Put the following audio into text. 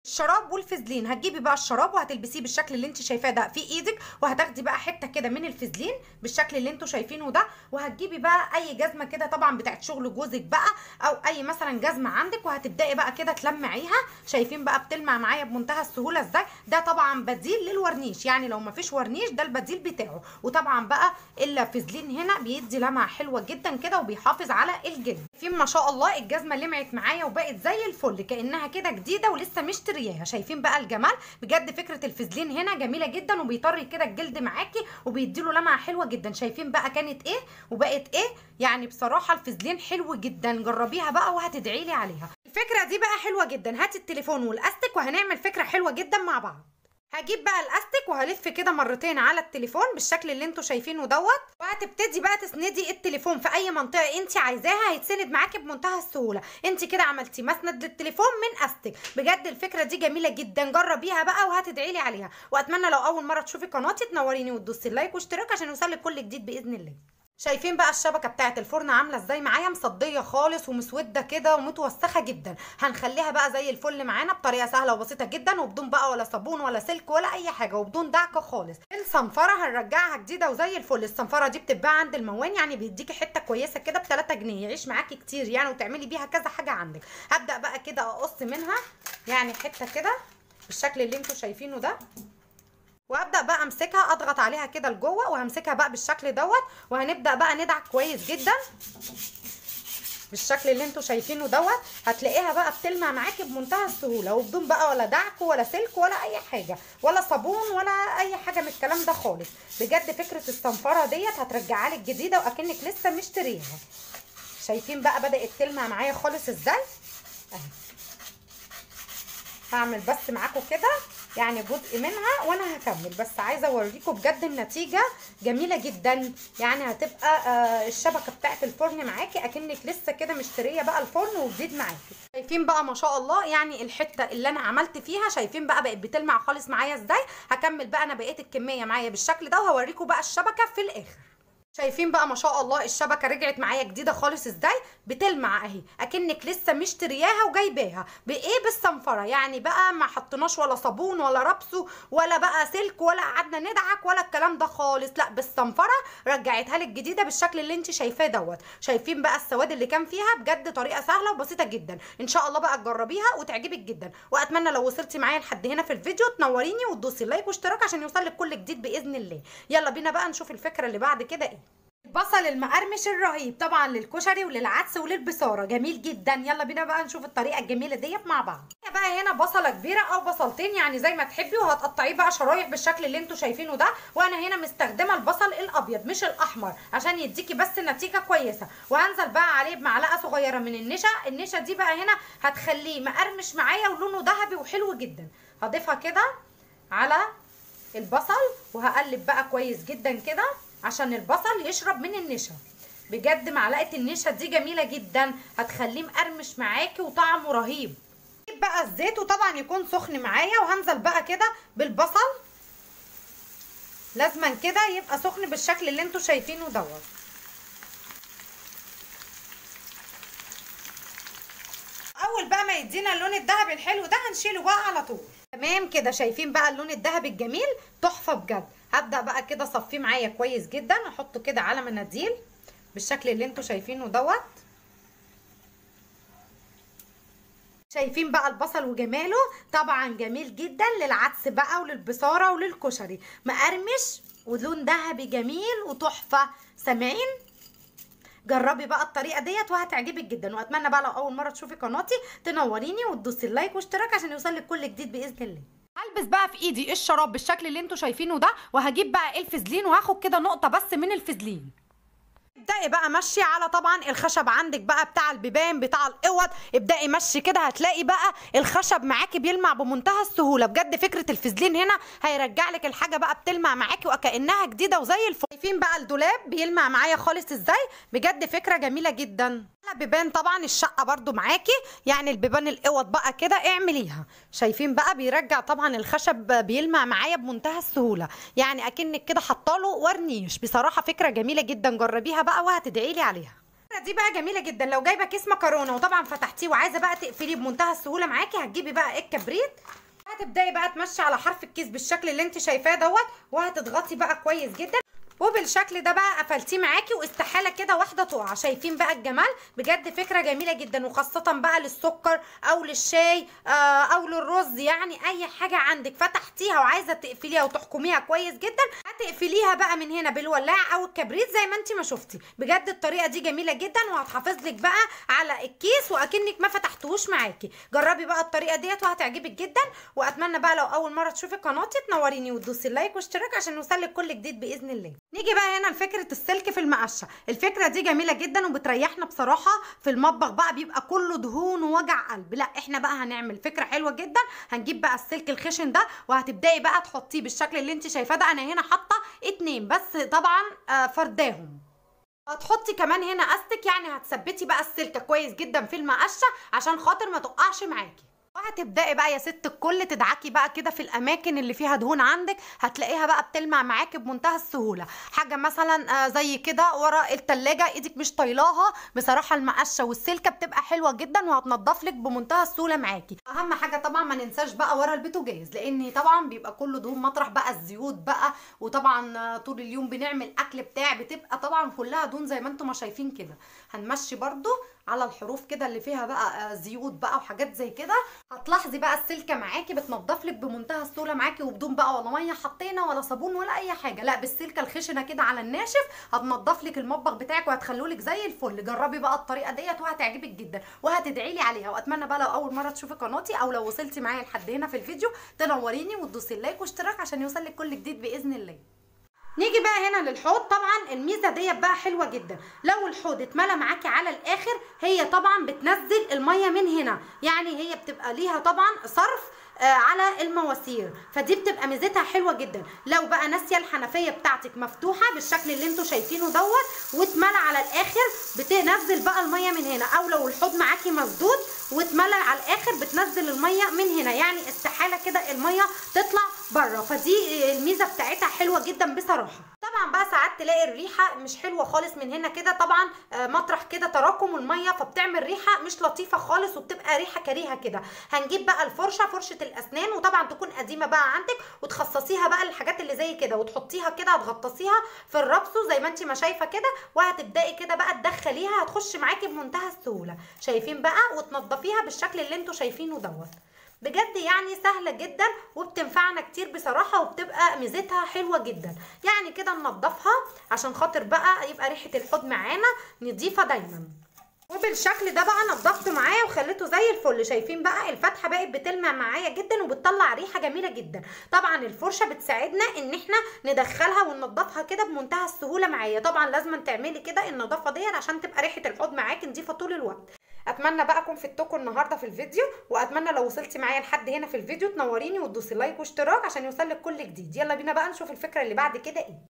الشراب والفازلين هتجيبي بقى الشراب وهتلبسيه بالشكل اللي انت شايفاه ده في ايدك وهتاخدي بقى حته كده من الفازلين بالشكل اللي انتوا شايفينه ده وهتجيبي بقى اي جزمه كده طبعا بتاعت شغل جوزك بقى او اي مثلا جزمه عندك وهتبداي بقى كده تلمعيها شايفين بقى بتلمع معايا بمنتهى السهوله ازاي ده طبعا بديل للورنيش يعني لو مفيش ورنيش ده البديل بتاعه وطبعا بقى الفازلين هنا بيدي لمعه حلوه جدا كده وبيحافظ على الجلد شايفين ما شاء الله الجزمه لمعت معايا وبقت زي الفل كانها كده جديده ولسه مشترياها شايفين بقى الجمال بجد فكره الفازلين هنا جميله جدا وبيطري كده الجلد معاكي وبيديله لمعه حلوه جدا شايفين بقى كانت ايه وبقت ايه يعني بصراحه الفازلين حلو جدا جربيها بقى وهتدعي لي عليها الفكره دي بقى حلوه جدا هاتي التليفون والاستك وهنعمل فكره حلوه جدا مع بعض هجيب بقى الاستك وهلف كده مرتين على التليفون بالشكل اللي انتوا شايفينه دوت وهتبتدي بقى تسندي التليفون في اي منطقه انت عايزاها هيتسند معاكي بمنتهى السهوله انت كده عملتي مسند للتليفون من استك بجد الفكره دي جميله جدا جربيها بقى وهتدعي لي عليها واتمنى لو اول مره تشوفي قناتي تنوريني وتدوسي اللايك واشتراك عشان يوصلك كل جديد باذن الله شايفين بقى الشبكه بتاعه الفرن عامله ازاي معايا مصديه خالص ومسوده كده ومتوسخه جدا هنخليها بقى زي الفل معانا بطريقه سهله وبسيطه جدا وبدون بقى ولا صابون ولا سلك ولا اي حاجه وبدون دعكه خالص الصنفره هنرجعها جديده وزي الفل الصنفره دي بتتباع عند الموان يعني بيديكي حته كويسه كده ب 3 جنيه يعيش معاكي كتير يعني وتعملي بيها كذا حاجه عندك هبدا بقى كده اقص منها يعني حته كده بالشكل اللي انتوا شايفينه ده وابدا بقى امسكها اضغط عليها كده لجوه وهمسكها بقى بالشكل دوت وهنبدا بقى ندعك كويس جدا بالشكل اللي انتوا شايفينه دوت هتلاقيها بقى بتلمع معاكي بمنتهى السهوله وبدون بقى ولا دعك ولا سلك ولا اي حاجه ولا صابون ولا اي حاجه من الكلام ده خالص بجد فكره الصنفره ديت هترجعها لك جديده واكنك لسه مشتريها شايفين بقى بدات تلمع معايا خالص ازاي اهي هعمل بس معاكم كده يعني جزء منها وانا هكمل بس عايزه اوريكم بجد النتيجه جميله جدا يعني هتبقى آه الشبكه بتاعه الفرن معاكي اكنك لسه كده مشتريه بقى الفرن وجديد معاكي شايفين بقى ما شاء الله يعني الحته اللي انا عملت فيها شايفين بقى بقت بتلمع خالص معايا ازاي هكمل بقى انا بقيت الكميه معايا بالشكل ده وهوريكم بقى الشبكه في الاخر شايفين بقى ما شاء الله الشبكه رجعت معايا جديده خالص ازاي بتلمع اهي اكنك لسه مشترياها وجايباها بايه بالصنفره يعني بقى ما حطيناش ولا صابون ولا ربسو ولا بقى سلك ولا قعدنا ندعك ولا الكلام ده خالص لا بالصنفره رجعتها لك جديده بالشكل اللي انت شايفاه دوت شايفين بقى السواد اللي كان فيها بجد طريقه سهله وبسيطه جدا ان شاء الله بقى تجربيها وتعجبك جدا واتمنى لو وصلتي معايا لحد هنا في الفيديو تنوريني وتدوسي لايك واشتراك عشان يوصلك كل جديد باذن الله يلا بينا بقى نشوف الفكره اللي بعد كده ايه البصل المقرمش الرهيب طبعا للكشري وللعدس وللبصاره جميل جدا يلا بينا بقى نشوف الطريقه الجميله ديت مع بعض بقى هنا بصله كبيره او بصلتين يعني زي ما تحبي وهتقطعيه بقى شرايح بالشكل اللي انتوا شايفينه ده وانا هنا مستخدمه البصل الابيض مش الاحمر عشان يديكي بس نتيجه كويسه وهنزل بقى عليه بمعلقه صغيره من النشا النشا دي بقى هنا هتخليه مقرمش معايا ولونه ذهبي وحلو جدا هضيفها كده على البصل وهقلب بقى كويس جدا كده عشان البصل يشرب من النشا بجد معلقه النشا دي جميله جدا هتخليه مقرمش معاكي وطعمه رهيب نجيب بقى الزيت وطبعا يكون سخن معايا وهنزل بقى كده بالبصل لازما كده يبقى سخن بالشكل اللي انتوا شايفينه دوت اول بقى ما يدينا اللون الذهبي الحلو ده هنشيله بقى على طول تمام كده شايفين بقى اللون الذهبي الجميل تحفه بجد هبدا بقى كده اصفيه معايا كويس جدا احطه كده على مناديل بالشكل اللي انتوا شايفينه دوت شايفين بقى البصل وجماله طبعا جميل جدا للعدس بقى وللبصاره وللكشري مقرمش ولون ذهبي جميل وتحفه سامعين جربي بقى الطريقه ديت وهتعجبك جدا واتمنى بقى لو اول مره تشوفي قناتي تنوريني وتدوسي اللايك واشتراك عشان يوصلك كل جديد باذن الله هلبس بقى في ايدي الشراب بالشكل اللي انتوا شايفينه ده وهجيب بقى الفازلين وهاخد كده نقطه بس من الفازلين ابدأي بقى مشي على طبعا الخشب عندك بقى بتاع البيبان بتاع الاوض ابدأي مشي كده هتلاقي بقى الخشب معاكي بيلمع بمنتهى السهوله بجد فكره الفازلين هنا هيرجع لك الحاجه بقى بتلمع معاكي وكانها جديده وزي الفل شايفين بقى الدولاب بيلمع معايا خالص ازاي بجد فكره جميله جدا بيبان طبعا الشقه برضو معاكي يعني البيبان الاوض بقى كده اعمليها شايفين بقى بيرجع طبعا الخشب بيلمع معايا بمنتهى السهوله يعني اكنك كده حطاله ورنيش بصراحه فكره جميله جدا جربيها بقى وهتدعي لي عليها الفكره دي بقى جميله جدا لو جايبه كيس مكرونه وطبعا فتحتيه وعايزه بقى تقفليه بمنتهى السهوله معاكي هتجيبي بقى الكبريت هتبداي بقى تمشي على حرف الكيس بالشكل اللي انت شايفاه دوت وهتضغطي بقى كويس جدا وبالشكل ده بقى قفلتيه معاكي واستحاله كده واحده تقع شايفين بقى الجمال بجد فكره جميله جدا وخاصه بقى للسكر او للشاي آه او للرز يعني اي حاجه عندك فتحتيها وعايزه تقفليها وتحكميها كويس جدا هتقفليها بقى من هنا بالولاعه او الكبريت زي ما انت ما شفتي بجد الطريقه دي جميله جدا وهتحافظ لك بقى على الكيس واكنك ما فتحتوش معاكي جربي بقى الطريقه ديت وهتعجبك جدا واتمنى بقى لو اول مره تشوفي قناتي تنوريني وتدوسي لايك واشتراك عشان يوصلك كل جديد باذن الله نيجي بقى هنا لفكره السلك في المقشه الفكره دي جميله جدا وبتريحنا بصراحه في المطبخ بقى بيبقى كله دهون ووجع قلب لا احنا بقى هنعمل فكره حلوه جدا هنجيب بقى السلك الخشن ده وهتبداي بقى تحطيه بالشكل اللي انت شايفاه ده انا هنا حاطه اتنين بس طبعا آه فرداهم هتحطي كمان هنا استك يعني هتثبتي بقى السلكه كويس جدا في المقشه عشان خاطر ما تقعش معاكي وهتبداي بقى يا ست الكل تدعكي بقى كده في الاماكن اللي فيها دهون عندك هتلاقيها بقى بتلمع معاكي بمنتهى السهوله حاجه مثلا آه زي كده ورا التلاجة ايدك مش طايلاها بصراحه المقشه والسلكه بتبقى حلوه جدا وهتنضف لك بمنتهى السهوله معاكي اهم حاجه طبعا ما ننساش بقى ورا البوتاجاز لان طبعا بيبقى كله دهون مطرح بقى الزيوت بقى وطبعا آه طول اليوم بنعمل اكل بتاع بتبقى طبعا كلها دهون زي ما انتم ما شايفين كده هنمشي برده على الحروف كده اللي فيها بقى زيوت بقى وحاجات زي كده هتلاحظي بقى السلكه معاكي بتنضف لك بمنتهى السهوله معاكي وبدون بقى ولا ميه حطينا ولا صابون ولا اي حاجه لا بالسلكه الخشنه كده على الناشف هتنضف لك المطبخ بتاعك وهتخليه لك زي الفل جربي بقى الطريقه ديت وهتعجبك جدا وهتدعي لي عليها واتمنى بقى لو اول مره تشوفي قناتي او لو وصلتي معايا لحد هنا في الفيديو تنوريني وتدوسي لايك واشتراك عشان يوصلك كل جديد باذن الله نيجي بقى هنا للحوض طبعا الميزه ديت بقى حلوه جدا لو الحوض اتملى معاكي على الاخر هي طبعا بتنزل الميه من هنا يعني هي بتبقى ليها طبعا صرف آه على المواسير فدي بتبقى ميزتها حلوه جدا لو بقى ناسيه الحنفيه بتاعتك مفتوحه بالشكل اللي انتوا شايفينه دوت واتملى على الاخر بتنزل بقى الميه من هنا او لو الحوض معاكي مسدود واتملى على الاخر بتنزل الميه من هنا يعني استحاله كده الميه تطلع بره فدي الميزه بتاعتها حلوه جدا بصراحه طبعا بقى ساعات تلاقي الريحه مش حلوه خالص من هنا كده طبعا مطرح كده تراكم الميه فبتعمل ريحه مش لطيفه خالص وبتبقى ريحه كريهه كده هنجيب بقى الفرشه فرشه الاسنان وطبعا تكون قديمه بقى عندك وتخصصيها بقى للحاجات اللي زي كده وتحطيها كده هتغطسيها في الرابسو زي ما انت ما شايفه كده وهتبداي كده بقى تدخليها هتخش معاكي بمنتهى السهوله شايفين بقى وتنضفيها بالشكل اللي انتوا شايفينه دوت بجد يعني سهله جدا وبتنفعنا كتير بصراحه وبتبقى ميزتها حلوه جدا يعني كده ننضفها عشان خاطر بقى يبقى ريحه الحوض معانا نضيفه دايما وبالشكل ده بقى نضفته معايا وخليته زي الفل شايفين بقى الفتحه بقت بتلمع معايا جدا وبتطلع ريحه جميله جدا طبعا الفرشه بتساعدنا ان احنا ندخلها وننضفها كده بمنتهى السهوله معايا طبعا لازم تعملي كده النظافه ديت عشان تبقى ريحه الحوض معاكي نضيفه طول الوقت اتمنى بقى اكون فدتكم النهارده في الفيديو واتمنى لو وصلتي معايا لحد هنا في الفيديو تنوريني وتدوسي لايك واشتراك عشان يوصلك كل جديد يلا بينا بقى نشوف الفكره اللي بعد كده ايه